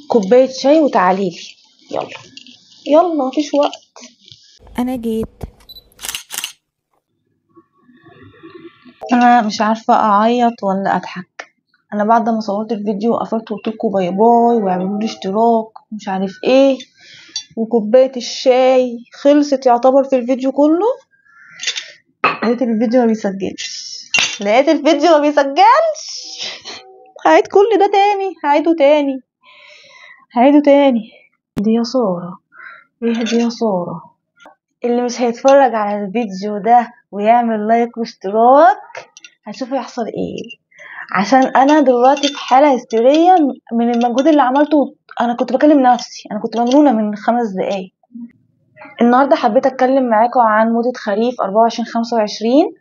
كوباية شاي وتعاليلي يلا يلا مفيش وقت انا جيت انا مش عارفة اعيط ولا اضحك انا بعد ما صورت الفيديو قفلت وقلت لكم باي باي واعملوا لي اشتراك ومش عارف ايه وكوباية الشاي خلصت يعتبر في الفيديو كله لقيت الفيديو ما بيسجلش لقيت الفيديو ما بيسجلش هعيد كل ده تاني هعيده تاني هعيده تاني دي يا سارة ايه دي يا سارة اللي مش هيتفرج على الفيديو ده ويعمل لايك واشتراك هشوف يحصل ايه عشان انا دلوقتي في حالة هستيرية من المجهود اللي عملته انا كنت بكلم نفسي انا كنت مجنونة من خمس دقايق النهاردة حبيت اتكلم معاكم عن موضة خريف اربعة وعشرين خمسة وعشرين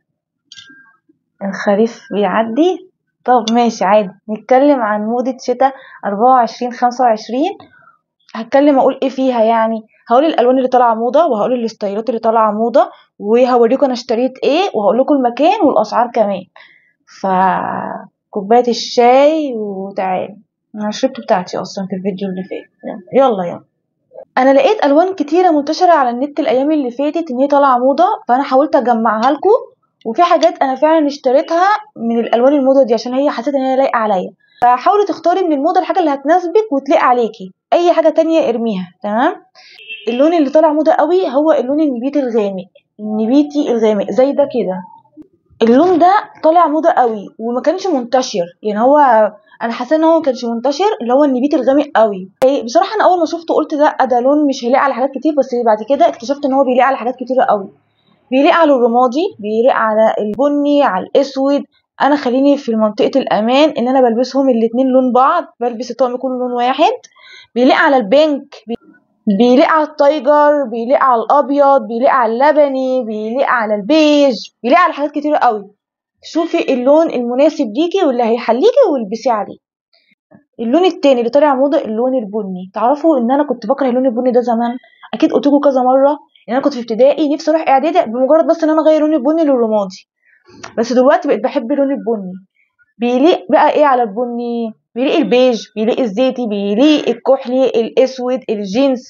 الخريف بيعدي طب ماشي عادي نتكلم عن موضة شتاء اربعة وعشرين خمسة وعشرين هتكلم اقول ايه فيها يعني هقول الالوان اللي طالعه موضه وهقول الستايلات اللي طالعه موضه وهوريكم انا اشتريت ايه وهقول لكم المكان والاسعار كمان ف كوبايه الشاي وتعالي انا شربت بتاعتي اصلا في الفيديو اللي فات يلا يلا انا لقيت الوان كتيره منتشره على النت الايام اللي فاتت ان هي طالعه موضه فانا حاولت اجمعها لكم وفي حاجات انا فعلا اشتريتها من الالوان الموضه دي عشان هي حسيت ان هي لايقه عليا فحاولي تختاري من الموضه الحاجه اللي هتناسبك وتليق عليكي اي حاجه تانية ارميها تمام اللون اللي طالع موضه قوي هو اللون النبيتي الغامق النبيتي الغامق زي ده كده اللون ده طالع موضه قوي وما كانش منتشر يعني هو انا حاسه ان هو ما كانش منتشر اللي هو النبيتي الغامق قوي بصراحه انا اول ما شفته قلت ده ده لون مش هيليق على حاجات كتير بس بعد كده اكتشفت ان هو بيليق على حاجات كتيره قوي بيليق على الرمادي بيليق على البني على الاسود انا خليني في منطقه الامان ان انا بلبسهم الاتنين لون بعض بلبس الطقم كله لون واحد بيليق على البينك بيليق على التايجر بيليق على الابيض بيليق على اللبني بيليق على البيج بيليق على حاجات كتيره قوي شوفي اللون المناسب ليكي واللي هيحليكي والبسيه عليه اللون التاني اللي طالع موضه اللون البني تعرفوا ان انا كنت بكره اللون البني ده زمان اكيد قلت لكم كذا مره ان انا كنت في ابتدائي نفسي اروح اعدادي بمجرد بس ان انا اغير لون البني للرمادي بس دلوقتي بقيت بحب اللون البني بيليق بقى ايه على البني بيليق البيج بيليق الزيتي بيليق الكحلي الاسود الجينز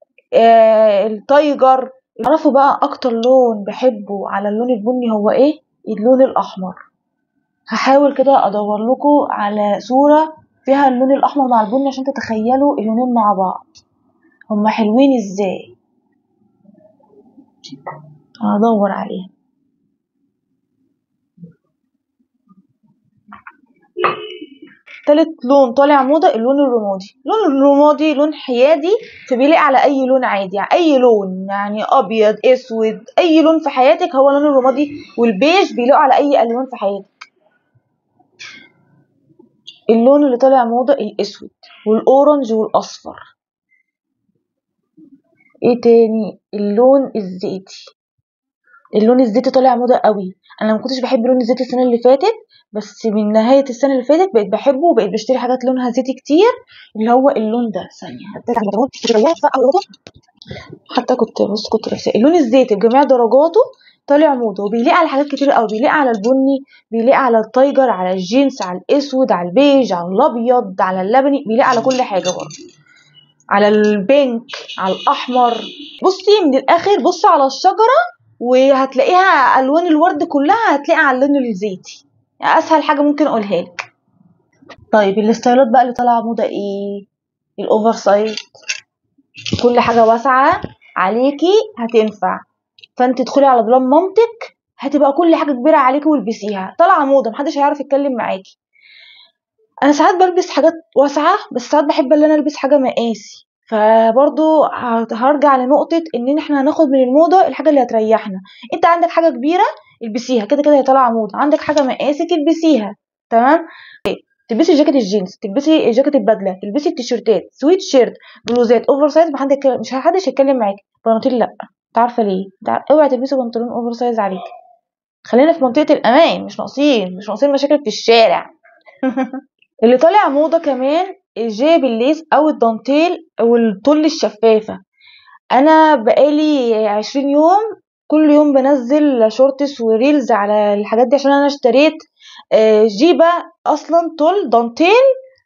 آه التايجر تعرفوا بقى اكتر لون بحبه على اللون البني هو ايه اللون الاحمر هحاول كده ادور لكم على صورة فيها اللون الاحمر مع البني عشان تتخيلوا اللونين مع بعض هما حلوين ازاي هدور عليها تالت لون طالع موضة اللون الرمادي اللون الرمادي لون حيادي فبيليق على اي لون عادي يعني اي لون يعني ابيض اسود اي لون في حياتك هو لون الرمادي والبيج بيليق على اي الوان في حياتك اللون اللي طالع موضة الاسود والاورنج والاصفر ايه تاني اللون الزيتي اللون الزيتي طالع موضة قوي انا ما كنتش بحب لون الزيتي السنه اللي فاتت بس من نهايه السنه اللي فاتت بقيت بحبه وبقيت بشتري حاجات لونها زيتي كتير اللي هو اللون ده ثانيه حتى كنت بص كنت لابسه اللون الزيتي بجميع درجاته طالع موضه وبيليق على حاجات كتير قوي بيليق على البني بيليق على التايجر على الجينز على الاسود على البيج على الابيض على اللبني بيليق على كل حاجه برضه على البينك على الاحمر بصي من الاخر بصي على الشجره وهتلاقيها الوان الورد كلها هتلاقيها على اللون الزيتي يعني اسهل حاجه ممكن اقولها لك طيب الستايلات بقى اللي طالعه موضه ايه الاوفر سايز كل حاجه واسعه عليكي هتنفع فانت تدخلي على دولاب مامتك هتبقى كل حاجه كبيره عليكي والبسيها طالعه موضه محدش هيعرف يتكلم معاكي انا ساعات بلبس حاجات واسعه بس ساعات بحب ان انا البس حاجه مقاسي فبرضو هرجع لنقطة ان احنا هناخد من الموضة الحاجة اللي هتريحنا انت عندك حاجة كبيرة البسيها كده كده هي طالعة موضة عندك حاجة مقاسك البسيها تمام تلبسي جاكيت الجينز تلبسي جاكيت البدله تلبسي التيشيرتات سويت شيرت بلوزات اوفر سايز محدش مش محدش هيتكلم معاكي بناطيل لا انت عارفه ليه اوعي تلبسي بنطلون اوفر سايز عليك خلينا في منطقه الامان مش ناقصين مش ناقصين مشاكل في الشارع اللي طالع موضه كمان الجيب الليس او الدانتيل او الطل الشفافه انا بقالي عشرين يوم كل يوم بنزل شورتس وريلز على الحاجات دي عشان انا اشتريت جيبه اصلا طول دانتيل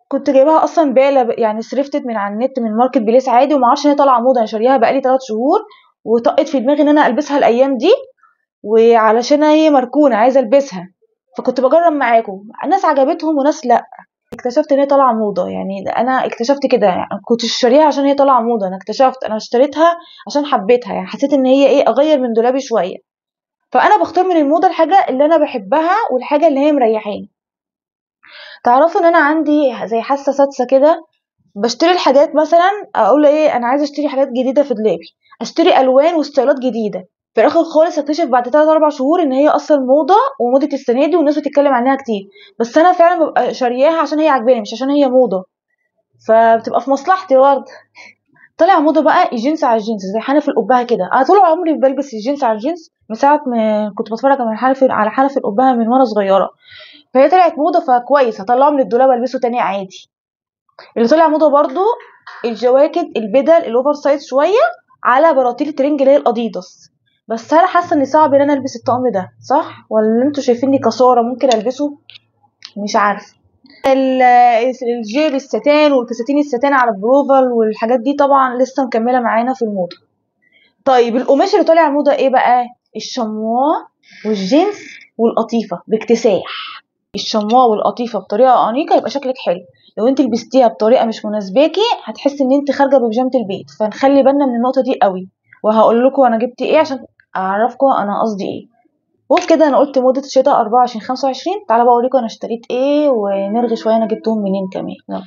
كنت جايباها اصلا بالة يعني سرفتت من على النت من ماركت بليس عادي وما اعرفش ان هي طالعه موضه انا شاريها بقالي 3 شهور وطقت في دماغي ان انا البسها الايام دي وعلشان هي مركونه عايزه البسها فكنت بجرب معاكم ناس عجبتهم وناس لا اكتشفت ان هي طالعه موضه يعني انا اكتشفت كده يعني كنت شاريها عشان هي طالعه موضه انا اكتشفت انا اشتريتها عشان حبيتها يعني حسيت ان هي ايه اغير من دولابي شويه فانا بختار من الموضه الحاجه اللي انا بحبها والحاجه اللي هي مريحاني تعرفوا ان انا عندي زي حاسه سادسه كده بشتري الحاجات مثلا اقول ايه انا عايزه اشتري حاجات جديده في دولابي اشتري الوان وستايلات جديده في الاخر خالص اكتشف بعد 3 4 شهور ان هي اصلا موضه وموضه السنه دي والناس بتتكلم عنها كتير بس انا فعلا ببقى شارياها عشان هي عجباني مش عشان هي موضه فبتبقى في مصلحتي برضه طلع موضه بقى الجينز على الجينز زي حنف القبهه كده انا طول عمري بلبس الجينز على الجينز من ساعه ما كنت بتفرج على حنف على حنف القبهه من وانا صغيره فهي طلعت موضه فكويس هطلعه من الدولاب البسه تاني عادي اللي طلع موضه برضو الجواكت البدل الاوفر سايز شويه على بناطيل الترنج اللي هي الاديداس بس انا حاسه ان صعب ان انا البس الطقم ده صح ولا انتوا شايفيني كساره ممكن البسه مش عارفه الجيب الستان والفساتين الستان على البروفال والحاجات دي طبعا لسه مكمله معانا في الموضه طيب القماش اللي طالع موضه ايه بقى الشمواه والجينز والقطيفه باكتساح الشمواه والقطيفه بطريقه انيقه يبقى شكلك حلو لو انت لبستيها بطريقه مش مناسباكي هتحسي ان انت خارجه ببيجامه البيت فنخلي بالنا من النقطه دي قوي وهقول لكم انا جبت ايه عشان اعرفكم انا قصدي ايه وبكده انا قلت موضه الشتاء 24 25 تعالى بقى اوريكم انا اشتريت ايه ونرغي شويه انا جبتهم منين كمان يلا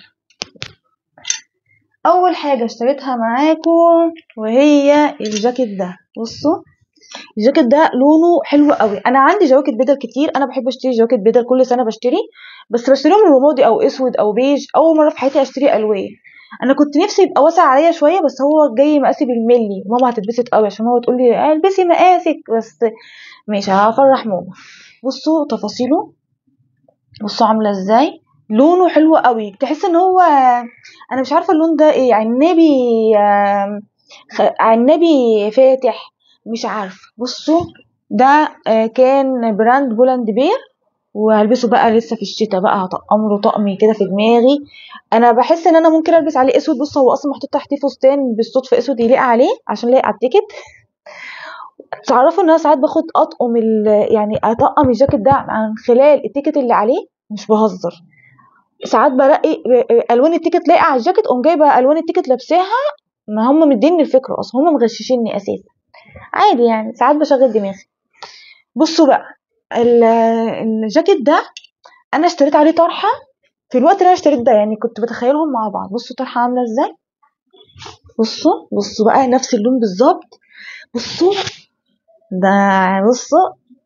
اول حاجه اشتريتها معاكم وهي الجاكيت ده بصوا الجاكيت ده لونه حلو قوي انا عندي جواكت بدل كتير انا بحب اشتري جواكت بدل كل سنه بشتري بس بشتريهم رمادي او اسود او بيج اول مره في حياتي اشتري الوان انا كنت نفسي يبقى واسع عليا شويه بس هو جاي مقاسي بالملي ماما هتتبسط قوي عشان ماما تقول لي البسي مقاسك بس ماشي هفرح ماما بصوا تفاصيله بصوا عامله ازاي لونه حلو قوي تحس ان هو انا مش عارفه اللون ده ايه عنبي عنبي فاتح مش عارفه بصوا ده كان براند بولاند بير وهلبسه بقى لسه في الشتاء بقى هطقم له طقمي كده في دماغي انا بحس ان انا ممكن البس عليه اسود بص هو اصلا محطوط تحتيه فستان بالصدفه اسود يليق عليه عشان لايق على التيكت تعرفوا ان انا ساعات باخد اطقم يعني اطقم الجاكيت ده عن خلال التيكت اللي عليه مش بهزر ساعات بلاقي الوان التيكت لايقه على الجاكيت قوم جايبه الوان التيكت لابساها ما هم مديني الفكره اصلا هم مغششيني اساسا عادي يعني ساعات بشغل دماغي بصوا بقى الجاكيت ده انا اشتريت عليه طرحه في الوقت اللي انا اشتريت ده يعني كنت بتخيلهم مع بعض بصوا طرحه عامله ازاي بصوا بصوا بقى نفس اللون بالظبط بصوا ده بصوا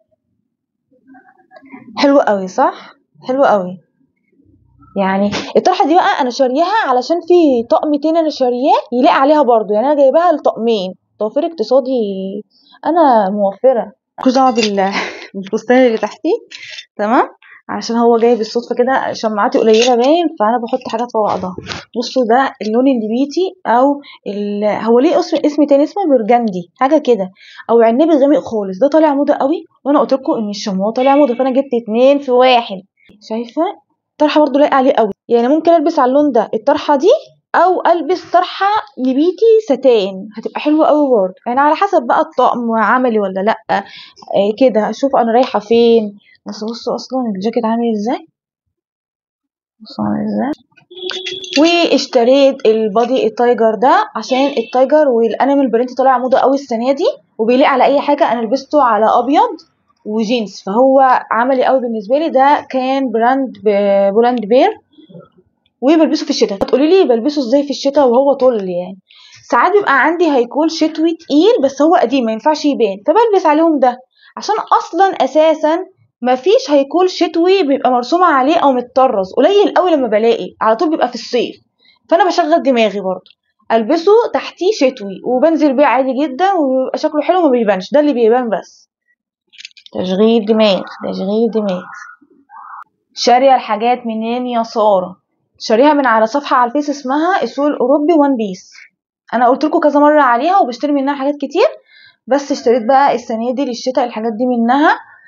حلو قوي صح حلو قوي يعني الطرحه دي بقى انا شارياها علشان في طقم تاني انا شارياه يليق عليها برضو يعني انا جايباها لطقمين توفير اقتصادي انا موفره مش دعوه بالفستان اللي تحتيه تمام عشان هو جاي بالصدفه كده شماعاتي قليله باين فانا بحط حاجات في بعضها بصوا ده اللون النبيتي او هو ليه اسم اسم تاني اسمه برجندي حاجه كده او عنبي غامق خالص ده طالع موضه قوي وانا قلت لكم ان الشموع طالع موضه فانا جبت اتنين في واحد شايفه الطرحه برضو لايقه عليه قوي يعني ممكن البس على اللون ده الطرحه دي او البس طرحه نبيتي ستان هتبقى حلوه قوي برضه يعني على حسب بقى الطقم عملي ولا لا آه كده اشوف انا رايحه فين بس بصوا اصلا الجاكيت عامل ازاي بصوا عامل ازاي واشتريت البادي التايجر ده عشان التايجر والانيمال برنت طالع موضه قوي السنه دي وبيليق على اي حاجه انا لبسته على ابيض وجينز فهو عملي قوي بالنسبه لي ده كان براند بولاند بير وبلبسه في الشتاء هتقولي لي بلبسه ازاي في الشتاء وهو طول يعني ساعات بيبقى عندي هيكول شتوي تقيل بس هو قديم ما ينفعش يبان فبلبس عليهم ده عشان اصلا اساسا مفيش هيكول شتوي بيبقى مرسوم عليه او متطرز قليل قوي لما بلاقي على طول بيبقى في الصيف فانا بشغل دماغي برضه البسه تحتيه شتوي وبنزل بيه عادي جدا وبيبقى شكله حلو وما بيبانش ده اللي بيبان بس تشغيل دماغ تشغيل دماغ شاريه الحاجات منين يا ساره شاريها من على صفحه على الفيس اسمها السوق الاوروبي وان بيس انا قلت لكم كذا مره عليها وبشتري منها حاجات كتير بس اشتريت بقى السنه دي للشتاء الحاجات دي منها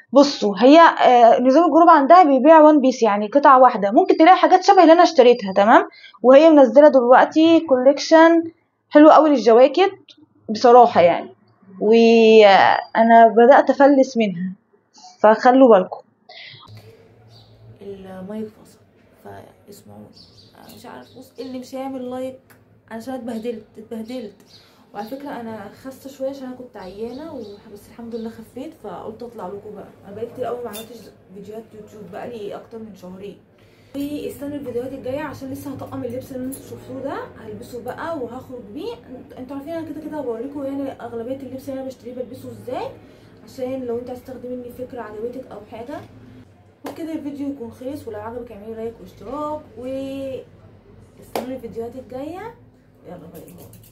بصوا هي آه، نظام الجروب عندها بيبيع وان بيس يعني قطعة واحدة ممكن تلاقي حاجات شبه اللي انا اشتريتها تمام وهي منزلة دلوقتي كوليكشن حلو قوي للجواكت بصراحة يعني وانا بدأت افلس منها فخلوا بالكم المايك فصل فاسمعوا أنا مش عارف بص اللي مش هيعمل لايك عشان اتبهدلت اتبهدلت وعلى فكره انا خاسه شويه عشان انا كنت عيانه و- بس الحمد لله خفيت فقلت اطلع لكم بقى انا بقالي كتير قوي ما عملتش فيديوهات يوتيوب بقالي اكتر من شهرين واستنوا الفيديوهات الجايه عشان لسه هطقم اللبس اللي انتوا شفتوه ده هلبسه بقى وهخرج بيه انت- انتوا عارفين انا كده كده بوريكم يعني اغلبيه اللبس اللي انا بشتريه بلبسه ازاي عشان لو انت عايز تاخدي مني فكره عجبتك او حاجه وبكده الفيديو يكون خلص ولو عجبك اعملي لايك واشتراك و استنوا الفيديوهات الجايه يلا باي باي